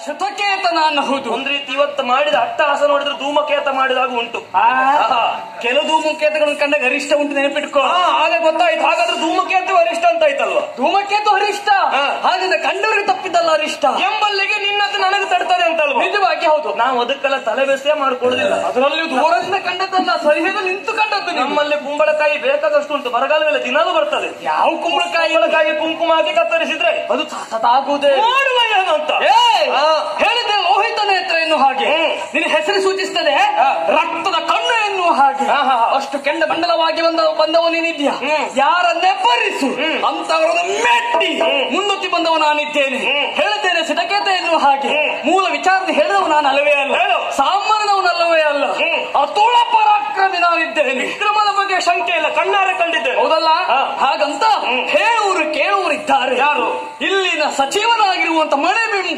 ಶತಕೇತ ನಾನು ಹೌದು ಒಂದ್ ರೀತಿ ಇವತ್ತು ಮಾಡಿದ ಅಟ್ಟಹಾಸ ನೋಡಿದ್ರೆ ಧೂಮಕೇತ ಮಾಡಿದಾಗ ಉಂಟು ಆ, ಆಹಾ. ಕೆಲವು ಧೂಮಕೇತುಗಳನ್ನು ಕಂಡ ಗರಿಷ್ಠ ಉಂಟು ನೆನಪಿಟ್ಕೋ ಹಾ ಆಗ ಗೊತ್ತಾಯ್ತು ಹಾಗಾದ್ರೆ ಧೂಮಕೇತು ಅರಿಷ್ಟ ಅಂತ ಆಯ್ತಲ್ವಾ ಧೂಮಕೇತು ಹರಿಷ್ಠ ಹಾ. ಹಾಗಾದ್ರೆ ಕಂಡವರಿಗೆ ತಪ್ಪಿದ್ದಲ್ಲ ಹರಿಷ್ಠ ಎಂಬಲ್ಲಿಗೆ ನಿನ್ನದು ನನಗೆ ತಡ್ತದೆ ಅಂತಲ್ವಾ ನಿಜವಾಗಿ ಹೌದು ನಾವು ಅದಕ್ಕೆಲ್ಲ ತಲೆ ಬೆಸೆ ಮಾಡ್ಕೊಳ್ಳುದಿಲ್ಲ ಅದರಲ್ಲಿ ದೂರದಿಂದ ಕಂಡದ್ದಲ್ಲ ಸರಿಹದ ನಿಂತು ಕಂಡದ್ದು ನೀವು. ನಮ್ಮಲ್ಲಿ ಕುಂಬಳಕಾಯಿ ಬೇಕಾದಷ್ಟು ಉಂಟು ಬರಗಾಲವೆಲ್ಲ ದಿನಾಲೂ ಬರ್ತದೆ ಯಾವ ಕುಂಬಳಕಾಯಿ ಕುಂಬಳಕಾಯಿ ಕುಂಕುಮ ಹಾಕಿ ಕತ್ತರಿಸಿದ್ರೆ ಅದು ಸತಾಗುವುದೇ ಮಾಡುವ ಏನು ಅಂತ ಏಯ್! ಹಾ. ಹೇಳಿದ್ದೆ ಲೋಹಿತ ನೇತ್ರ ಎನ್ನುವ ಹಾಗೆ ಹ್ಮ್. ನಿನ್ನ ಹೆಸರು ಸೂಚಿಸ್ತದೆ ಹಾ. ರಕ್ತದ ಕಣ್ಣು ಎನ್ನುವ ಹಾಗೆ ಹಾ, ಹಾ, ಹಾ. ಅಷ್ಟು ಕೆಂಡ ಮಂಡಲವಾಗಿ ಬಂದ ಬಂದವ ನೀನಿದ್ಯಾ ಹ್ಮ್. ಯಾರನ್ನೇ ಬರಿಸು ಅಂತವರನ್ನು ಮೆಟ್ಟಿ ಮುನ್ನುತ್ತಿ ಬಂದವ ನಾನಿದ್ದೇನೆ ಹ್ಮ್. ಹೇಳಿದ್ದೇನೆ ಸಿಟಕೇತ ಎನ್ನುವ ಹಾಗೆ ಹ್ಮ್. ಮೂಲ ವಿಚಾರದ ಹೇಳಿದವ ನಾನು ಅಲ್ಲವೇ ಅಲ್ಲ ಹೇಳು. ಸಾಮಾನ್ಯದವನಲ್ಲವೇ ಅಲ್ಲ ಹ್ಮ್. ಅತುಳ ಪರಾಕ್ರಮಿ ನಾನಿದ್ದೇನೆ ವಿಕ್ರಮದ ಬಗ್ಗೆ ಶಂಕೆ ಇಲ್ಲ ಕಣ್ಣಾರೆ ಕಂಡಿದ್ದೆ ಹೌದಲ್ಲ ಹಾ. ಹಾಗಂತ ಹೇಳುವರು ಕೇಳುವರು ಇದ್ದಾರೆ ಯಾರು? ಇಲ್ಲಿನ ಸಚಿವನಾಗಿರುವಂತ ಮಣೆಬಿಂಬ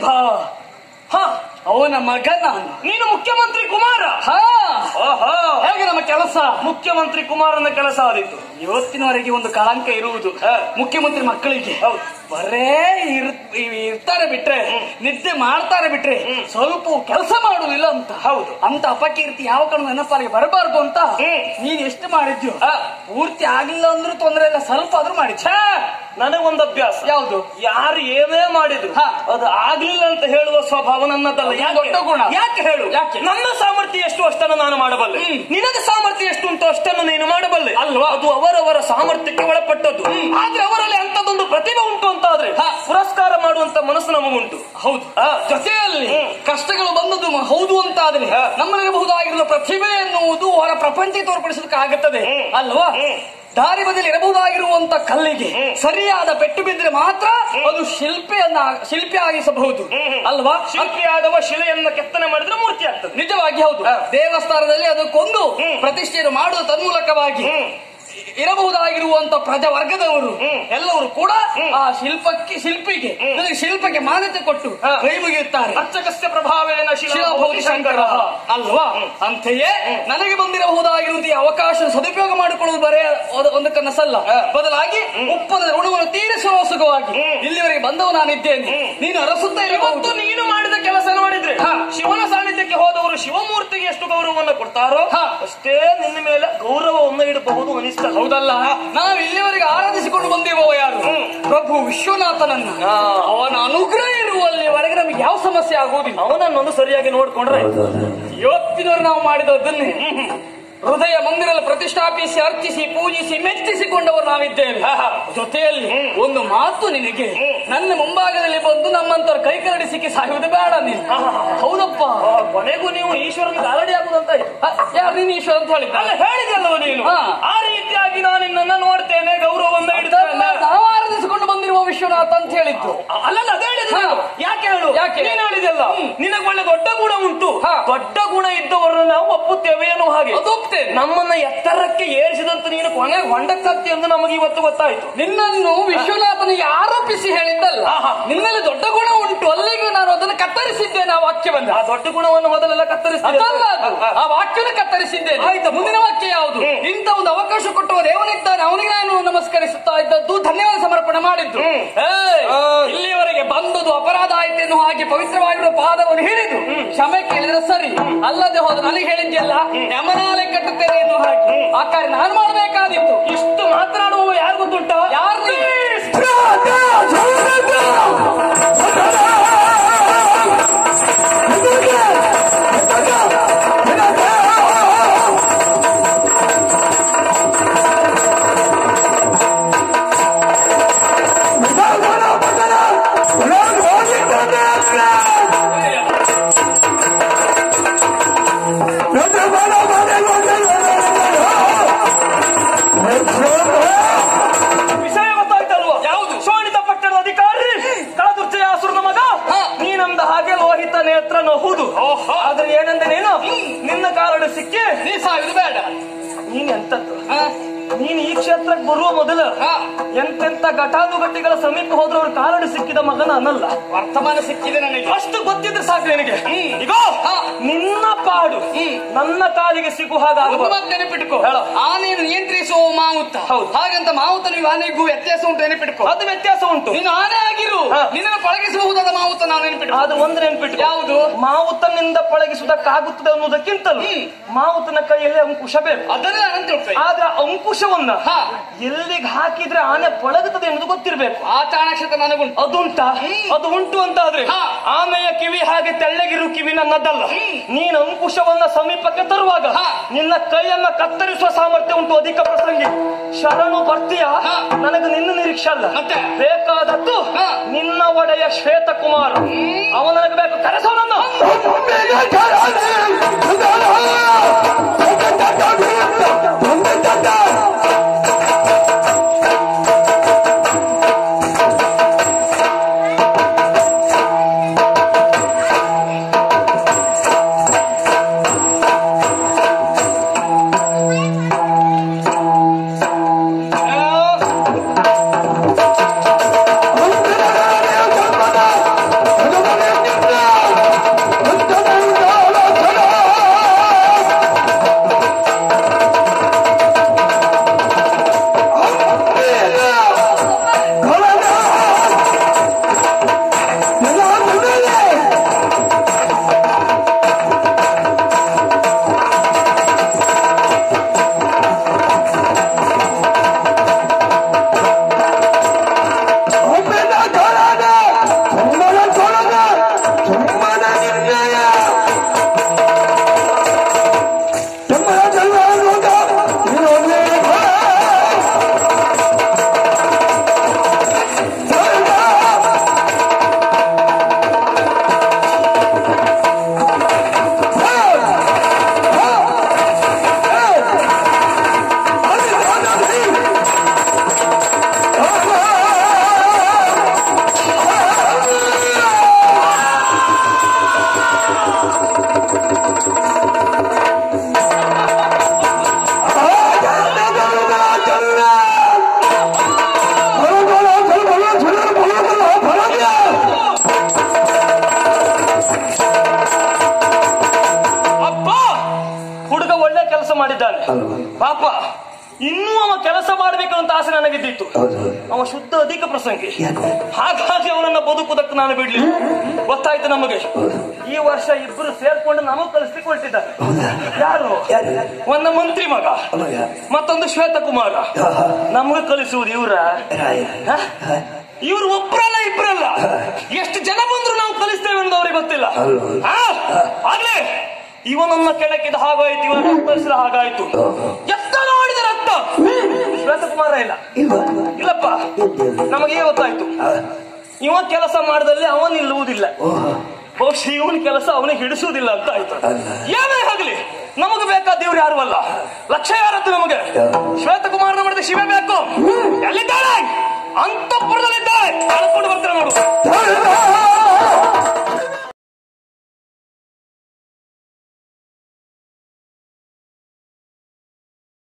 ಹ ಅವನ ಮಗ ನಾನು ನೀನು ಮುಖ್ಯಮಂತ್ರಿ ಕುಮಾರ ಹಾ ಓಹೋ ಹೇಗೆ ನಮ್ಮ ಕೆಲಸ ಮುಖ್ಯಮಂತ್ರಿ ಕುಮಾರನ ಕೆಲಸ ಆದಿತ್ತು ಇವತ್ತಿನವರೆಗೆ ಒಂದು ಕಳಂಕ ಇರುವುದು ಹಾ. ಮುಖ್ಯಮಂತ್ರಿ ಮಕ್ಕಳಿಗೆ ಹೌದು. ಬರೇ ಇರ್- ಇವ್- ಇರ್ತಾರೆ ಬಿಟ್ರೆ ನಿದ್ದೆ ಮಾಡ್ತಾರೆ ಬಿಟ್ರೆ ಸ್ವಲ್ಪ ಕೆಲಸ ಮಾಡುವುದಿಲ್ಲ ಅಂತ ಹೌದು. ಅಂತ ಅಪಕೀರ್ತಿ ಯಾವ ಕಡೆ ನೆನಪಾಲಿಗೆ ಬರಬಾರ್ದು ಅಂತ ಹ್ಮ್. ನೀನ್ ಎಷ್ಟು ಮಾಡಿದ್ಯೋ ಹಾ. ಪೂರ್ತಿ ಆಗಿಲ್ಲ ಅಂದ್ರೂ ತೊಂದರೆ ಇಲ್ಲ ಸ್ವಲ್ಪ ಆದ್ರೂ ಮಾಡಿದ್ಯ ಛೇ, ನನಗೊಂದು ಅಭ್ಯಾಸ ಯಾವುದು ಯಾರು ಏನೇ ಮಾಡಿದ್ರು ಹಾ. ಅದು ಆಗ್ಲಿಲ್ಲ ಅಂತ ಹೇಳುವ ಸ್ವಭಾವ ನನ್ನದಲ್ಲ ಅದು ಯಾಕೆ? ದೊಡ್ಡ ಗುಣ. ಯಾಕೆ ಹೇಳು ಯಾಕೆ? ನನ್ನ ಸಾಮರ್ಥ್ಯ ಎಷ್ಟು ಅಷ್ಟನ್ನು ನಾನು ಮಾಡಬಲ್ಲೆ ಹ್ಮ್. ನಿನಗೆ ಸಾಮರ್ಥ್ಯ ಎಷ್ಟು ಉಂಟು ಅಷ್ಟನ್ನು ನೀನು ಮಾಡಬಲ್ಲೆ ಅಲ್ವಾ? ಅದು ಅವರವರ ಸಾಮರ್ಥ್ಯಕ್ಕೆ ಒಳಪಟ್ಟದ್ದು ಆದ್ರೆ ಅವರಲ್ಲಿ ಅಂತದೊಂದು ಪ್ರತಿಭೆ ಉಂಟು ಅಂತ ಆದ್ರೆ ಹಾ. ಪುರಸ್ಕಾರ ಮಾಡುವಂತ ಮನಸ್ಸು ನಮಗುಂಟು ಹೌದು ಹಾ. ಜೊತೆಯಲ್ಲಿ ಹ್ಮ್. ಕಷ್ಟಗಳು ಬಂದದ್ದು ಮ- ಹೌದು ಅಂತ ಆದ್ರೆ ಹಾ. ನಮ್ಮಲ್ಲಿರಬಹುದಾಗಿರುವ ಪ್ರತಿಭೆ ಎನ್ನುವುದು ಹೊರ ಪ್ರಪಂಚಕ್ಕೆ ತೋರ್ಪಡಿಸಲಿಕ್ಕೆ ಆಗುತ್ತದೆ ಹ್ಮ್. ಅಲ್ವಾ ಹ್ಮ್. ದಾರಿ ಬದಿಯಲ್ಲಿ ಇರಬಹುದಾಗಿರುವಂತ ಕಲ್ಲಿಗೆ ಹ್ಮ್. ಸರಿಯಾದ ಪೆಟ್ಟು ಬಿದ್ದರೆ ಮಾತ್ರ ಅದು ಶಿಲ್ಪಿಯನ್ನ ಶಿಲ್ಪಿ ಆಗಿಸಬಹುದು ಹ್ಮ್. ಅಲ್ವಾ ಶಿಲ್ಪಿಯಾದವ ಶಿಲೆಯನ್ನ ಕೆತ್ತನೆ ಮಾಡಿದ್ರೆ ಮೂರ್ತಿ ಆಗ್ತದೆ ನಿಜವಾಗಿ ಹೌದು ಹಾ. ದೇವಸ್ಥಾನದಲ್ಲಿ ಅದಕ್ಕೊಂದು ಹ್ಮ್. ಪ್ರತಿಷ್ಠೆಯನ್ನು ಮಾಡುವ ತನ್ಮೂಲಕವಾಗಿ ಹ್ಮ್. ಇರಬಹುದಾಗಿರುವಂತ ಪ್ರಜಾವರ್ಗದವರು ಹ್ಮ್. ಎಲ್ಲವರು ಕೂಡ ಹ್ಮ್. ಆ ಶಿಲ್ಪಕ್ಕೆ ಶಿಲ್ಪಿಗೆ ಹ್ಮ್. ನನಗೆ ಶಿಲ್ಪಕ್ಕೆ ಮಾನ್ಯತೆ ಕೊಟ್ಟು ಹಾ. ಕೈ ಮುಗಿಯುತ್ತಾರೆ ಅರ್ಚಕಸ್ಯ ಪ್ರಭಾವೇನ ಶಿಲಾಭೌತಿ ಶಂಕರ ಅಲ್ವಾ ಅಂತೆಯೇ ನನಗೆ ಬಂದಿರಬಹುದಾಗಿರುವಂತಹ ಈ ಅವಕಾಶ ಸದುಪಯೋಗ ಮಾಡಿಕೊಳ್ಳುವುದು ಬರೇ ಒಂದು- ಒಂದು ಕನಸಲ್ಲ ಬದಲಾಗಿ ಉಪ್ಪದ ಋಣವನ್ನು ತೀರಿಸುವ ಸುಖವಾಗಿ ಹ್ಮ್. ಇಲ್ಲಿವರೆಗೆ ಬಂದವ ನಾನಿದ್ದೇನೆ ಹ್ಮ್. ನೀನು ಅರಸುತ್ತಾ ಇವತ್ತು ಇರಬಹುದು ನೀನು ಮಾಡಿದ ಕೆಲಸ ನೋಡಿದ್ರೆ ಹಾ. ಶಿವನ ಸಾನ್ನಿಧ್ಯಕ್ಕೆ ಹೋದವರು ಶಿವಮೂರ್ತಿಗೆ ಎಷ್ಟು ಗೌರವವನ್ನು ಕೊಡ್ತಾರೋ ಹಾ. ಅಷ್ಟೇ ನಿನ್ನ ಮೇಲೆ ಗೌರವವನ್ನು ಇಡಬಹುದು ಅನಿಸ್ತಲ್ಲ ಹೌದಲ್ಲ ನಾವು ಇಲ್ಲಿವರೆಗೆ ಆರಾಧಿಸಿಕೊಂಡು ಬಂದಿರುವವ ಯಾರು ಹ್ಮ್. ಪ್ರಭು ವಿಶ್ವನಾಥನನ್ನ ಹಾ. ಅವನ ಅನುಗ್ರಹ ಇರುವಲ್ಲಿವರೆಗೆ ನಮಗೆ ಯಾವ ಸಮಸ್ಯೆ ಆಗುವುದಿಲ್ಲ ಅವನನ್ನೊಂದು ಸರಿಯಾಗಿ ನೋಡ್ಕೊಂಡ್ರೆ ಇವತ್ತಿನವರು ನಾವು ಮಾಡಿದದ್ದನ್ನೇ ಹೃದಯ ಮಂದಿರಲ್ಲಿ ಪ್ರತಿಷ್ಠಾಪಿಸಿ ಅರ್ಚಿಸಿ ಪೂಜಿಸಿ ಮೆಚ್ಚಿಸಿಕೊಂಡವರು ನಾವಿದ್ದೇವೆ ಜೊತೆಯಲ್ಲಿ ಒಂದು ಮಾತು ನಿನಗೆ ನನ್ನ ಮುಂಭಾಗದಲ್ಲಿ ಬಂದು ನಮ್ಮಂತವ್ರ ಕೈ ಕರಡಿ ಸಿಕ್ಕಿ ಸಾಯುವುದು ಬೇಡ ನೀನು ಹೌದಪ್ಪ ಆ, ಕೊನೆಗೂ ನೀವು ಈಶ್ವರನ ಗಾಲಡಿ ಆಗುದಂತ ಆಯ್ತು. ಹ, ಯಾರು ನೀನು ಈಶ್ವರ ಅಂತ ಹೇಳಿದ್ದ ಅಲ್ಲ ಹೇಳಿದಲ್ಲವ ನೀನು ಹಾ. ಆ ರೀತಿಯಾಗಿ ನಾನು ನಿನ್ನನ್ನ ನೋಡ್ತೇನೆ ಗೌರವವನ್ನು ಇಡ್ತೇನೆ ನಾವು ಆರಾಧಿಸಿಕೊಂಡು ಬಂದಿರುವ ವಿಶ್ವನಾಥ ಅಂತ ಹೇಳಿದ್ದು ಅಲ್ಲಲ್ಲ ಅದೇ ಹೇಳಿದ್ದು ಹಾ. ನಾನು. ಯಾಕೆ ಹೇಳು ಯಾಕೆ? ನೀನು ಹೇಳಿದಲ್ಲ ನಿನಗೆ ಒಳ್ಳೆ ದೊಡ್ಡ ಗುಣ ಉಂಟು ಹಾ. ದೊಡ್ಡ ಗುಣ ಇದ್ದವರನ್ನು ನಾವು ಒಪ್ಪುತ್ತೇವೆ ಎನ್ನುವ ಹಾಗೆ ಅದು ಒಪ್ತೇನೆ ನಮ್ಮನ್ನ ಎತ್ತರಕ್ಕೆ ಏರಿಸಿದಂತ ನೀನು ಕೊನೆ ಹೊಂಡಕ್ಕಾಗ್ತಿ ಎಂದು ನಮಗೆ ಇವತ್ತು ಗೊತ್ತಾಯ್ತು ನಿನ್ನನ್ನು ವಿಶ್ವನಾಥನಿಗೆ ಆರೋಪಿಸಿ ಹೇಳಿದ್ದಲ್ಲ ಆಹಾ. ನಿನ್ನಲ್ಲಿ ದೊಡ್ಡ ಗುಣ ಉಂಟು ಅಲ್ಲಿಗೆ ನಾನು ಅದನ್ನು ಕತ್ತರಿಸಿದ್ದೇನೆ ಆ ವಾಕ್ಯವನ್ನ ಆ ದೊಡ್ಡ ಗುಣವನ್ನು ಮೊದಲೆಲ್ಲ ಕತ್ತರಿಸ್ತೀರಿ ಅದಲ್ಲ ಅದು. ಆ ವಾಕ್ಯವನ್ನು ಕತ್ತರಿಸಿದ್ದೇನೆ ಆಯ್ತು. ಮುಂದಿನ ವಾಕ್ಯ ಯಾವುದು ಹ್ಮ್. ಇಂಥ ಒಂದು ಅವಕಾಶ ಕೊಟ್ಟವ ದೇವನಿದ್ದಾನೆ ಅವನಿಗೆ ನಾನು ನಮಸ್ಕರಿಸುತ್ತಾ ಇದ್ದದ್ದು ಧನ್ಯವಾದ ಸಮರ್ಪಣೆ ಮಾಡಿದ್ದು ಹ್ಮ್. ಏಯ್, ಆ. ಇಲ್ಲಿಯವರೆಗೆ ಬಂದುದು ಅಪರಾಧ ಆಯ್ತು ಎನ್ನುವ ಹಾಗೆ ಪವಿತ್ರವಾಗಿರುವ ಪಾದವನ್ನು ಹಿಡಿದು ಕ್ಷಮೆ ಕೇಳಿದ್ರೆ ಸರಿ ಅಲ್ಲದೆ ಹೋದ ನನಗೆ ಹೇಳಿದ್ಯಲ್ಲ ಯಮನಾಲೆ ಕಟ್ಟುತ್ತೇನೆ ಎನ್ನುವ ಹಾಗೆ ಆ ಕಾರ್ಯ ನಾನು ಮಾಡಬೇಕಾದಿತ್ತು ಇಷ್ಟು ಮಾತನಾಡುವ ಯಾರು ಗೊತ್ತುಂಟ ಯಾರು ನೀವು? Thank ನೀನು ಈ ಕ್ಷೇತ್ರಕ್ಕೆ ಬರುವ ಮೊದಲು ಹಾ. ಎಂತೆಂತ ಘಟಾನುಘಟಿಗಳ ಸಮೀಪ ಹೋದ್ರೆ ಅವ್ರ ಕಾಲಡಿ ಸಿಕ್ಕಿದ ಮಗನ ಅನ್ನಲ್ಲ ವರ್ತಮಾನ ಸಿಕ್ಕಿದೆ ನನಗೆ ಅಷ್ಟು ಗೊತ್ತಿದ್ರೆ ಸಾಕು ನಿನಗೆ ಹ್ಮ್. ಇಗೋ ಹಾ. ನಿನ್ನ ಪಾಡು ಹ್ಮ್. ನನ್ನ ಕಾಲಿಗೆ ಸಿಗು ಒಂದು ಹಾಗಾಗಬಾರದು ಮಾತು ನೆನಪಿಟ್ಕೋ ಹೇಳು. ಆನೆಯನ್ನು ನಿಯಂತ್ರಿಸುವ ಮಾವುತ ಹೌದು. ಹಾಗಂತ ಮಾವುತನಿಗೂ ಆನೆಗೂ ವ್ಯತ್ಯಾಸ ಉಂಟು ನೆನಪಿಟ್ಕೋ ಅದು ವ್ಯತ್ಯಾಸ ಉಂಟು ನೀನು ಆನೆ ಆಗಿರು ಹಾ. ನಿನ್ನನ್ನು ಪಳಗಿಸಬಹುದಾದ ಮಾವುತ ನಾನು ನೆನಪಿಟ್ಕೋ ಅದು ಒಂದು ನೆನ್ಪಿಟ್ಟು ಯಾವುದು? ಮಾವುತನಿಂದ ಪಳಗಿಸುವುದಕ್ಕಾಗುತ್ತದೆ ಅನ್ನೋದಕ್ಕಿಂತಲೂ ಹ್ಮ್. ಮಾವುತನ ಕೈಯಲ್ಲಿ ಅಂಕುಶ ಬೇಕು ಅದನ್ನ ನಾನು ತಿಳ್ಕೊಳ್ಳಿ ಆದ್ರೆ ಅಂಕುಶವನ್ನ ಹಾ. ಎಲ್ಲಿಗೆ ಹಾಕಿದ್ರೆ ಆನೆ ಪಳಗುತ್ತದೆ ಎನ್ನುವುದು ಗೊತ್ತಿರಬೇಕು ಆ ಚಾಣಾಕ್ಷತೆ ನನಗುಂಟು ಅದುಂಟಾ ಹ್ಮ್. ಅದು ಉಂಟು ಅಂತ ಆದ್ರೆ ಹಾ. ಆಮೆಯ ಕಿವಿ ಹಾಗೆ ತೆಳ್ಳಗಿರು ಕಿವಿ ನನ್ನದಲ್ಲ ಹ್ಮ್. ನೀನು ಅಂಕುಶವನ್ನ ಸಮೀಪಕ್ಕೆ ತರುವಾಗ ಹಾ. ನಿನ್ನ ಕೈಯನ್ನ ಕತ್ತರಿಸುವ ಸಾಮರ್ಥ್ಯ ಉಂಟು ಅಧಿಕ ಪ್ರಸಂಗಿ ಶರಣು ಬರ್ತೀಯ ಹಾ. ನನಗೆ ನಿನ್ನ ನಿರೀಕ್ಷೆ ಅಲ್ಲ ಮತ್ತೆ? ಬೇಕಾದದ್ದು ಹಾ. ನಿನ್ನ ಒಡೆಯ ಶ್ವೇತಕುಮಾರ ಅವ ನನಗೆ ಬೇಕು ಕರೆಸೋನನ್ನು ಅಪ್ಪ ಹುಡುಗ ಒಳ್ಳೆ ಕೆಲಸ ಮಾಡಿದ್ದಾನೆ ಪಾಪ ಇನ್ನೂ ಅವ ಕೆಲಸ ಮಾಡಬೇಕು ಅಂತ ಆಸೆ ನನಗಿದ್ದಿತ್ತು ಅವ ಶುದ್ಧ ಅಧಿಕ ಪ್ರಸಂಗಿ ಹಾಗಾಗಿ ಅವನನ್ನ ಬದುಕುವುದಕ್ಕೆ ನಾನು ಬಿಡ್ಲಿ ಗೊತ್ತಾಯ್ತು ನಮಗೆ ಈ ವರ್ಷ ಇಬ್ಬರು ಸೇರ್ಕೊಂಡು ನಮಗ್ ಕಳಿಸ್ಲಿಕ್ಕೆ ಹೊರಟಿದ್ದಾರೆ ಯಾರು ಒಂದು ಮಂತ್ರಿ ಮಗ ಮತ್ತೊಂದು ಶ್ವೇತಕುಮಾರ ನಮಗೆ ಕಲಿಸುವುದು ಇವರ ಇವ್ರು ಒಬ್ರಲ್ಲ ಇಬ್ರಲ್ಲ ಎಷ್ಟು ಜನ ಬಂದ್ರು ನಾವು ಕಲಿಸ್ತೇವೆ ಅಂತ ಅವ್ರಿಗೆ ಗೊತ್ತಿಲ್ಲ ಆ? ಆಗ್ಲೇ ಇವನನ್ನ ಕೆಳಕಿದ ಹಾಗಾಯ್ತು ಇವನ ಕತ್ತರಿಸಿದ ಹಾಗಾಯ್ತು ಎತ್ತ ನೋಡಿದ ರಕ್ತ ಶ್ವೇತಕುಮಾರ ಇಲ್ಲ ಇಲ್ಲಪ್ಪ ನಮಗೆ ಗೊತ್ತಾಯ್ತು ಇವ ಕೆಲಸ ಮಾಡದಲ್ಲಿ ಅವನ್ ನಿಲ್ಲುವುದಿಲ್ಲ ಬಹುಶಃ ಇವನ ಕೆಲಸ ಅವನಿಗೆ ಹಿಡಿಸುವುದಿಲ್ಲ ಅಂತ ಆಯ್ತು ಏನೇ ಆಗ್ಲಿ ನಮಗೆ ಬೇಕಾದ ದೇವ್ರು ಯಾರು ಅಲ್ಲ ಲಕ್ಷ್ಯ ಯಾರದ್ದು ನಮಗೆ ಶ್ವೇತಕುಮಾರನ ಮಾಡಿದ ಶಿವೆ ಬೇಕು ಎಲ್ಲಿದ್ದಾಳೆ ಅಂತಃಪುರದಲ್ಲಿದ್ದಾಳೆ ಕಳ್ಕೊಂಡು ಬರ್ತೇನೆ